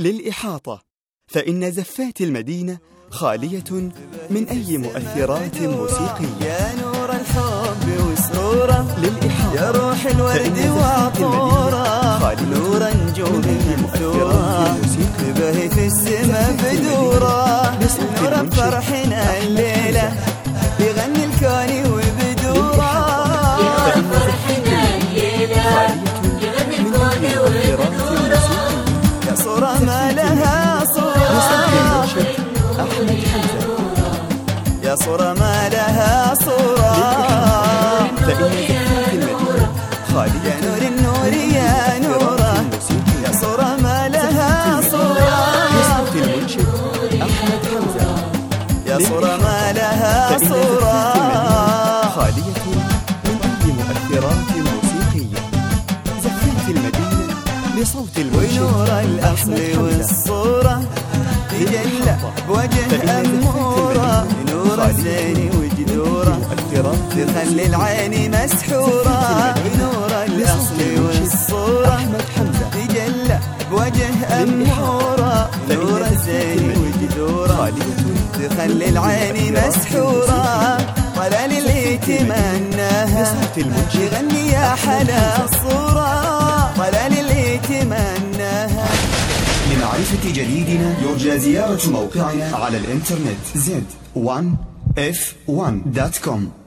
للإحاطة فإن زفات المدينة خالية من أي مؤثرات موسيقية يا نور الحب وسروره للإحاطة يا روح الورد فإن زفات المدينة وعطوره خالية نور نجوم من أي منثورة مؤثرات موسيقية تبهي في السما زفات بدوره المدينة بصوت نور المنشد بفرحنا الليلة يغني الكون وبدوره فإن زفات المدينة خالية من أي مؤثرات موسيقية يا صورة ما لها بصوت صورة المنشد أحمد حمزة يا صورة ما لها صورة فإن زفات المدينة خالية يا نور النور يا نورة موسيقية يا صورة ما لها صورة بصوت المنشد أحمد حمزة يا صورة ما لها فإن زفات المدينة صورة خالية من أي مؤثرات موسيقية زفات المدينة لصوت المنشد ونور أحمد الأصل حمزة والصورة تجلى بوجه فإن أمورة زفات نور المدينة الزين خالية وجدورة مؤثرات تخلي العين مسحورة بنور الأصل والصورة أحمد حمزة تجلى بوجه أمورة نور الزين وجدورة خالية تخلي العين مسحورة طلع اللي يتمناها بصوت المنشد يغني يا حلا الصورة طلع اللي يتمناها لمعرفة جديدنا يرجى زيارة موقعنا على الإنترنت z1f1.com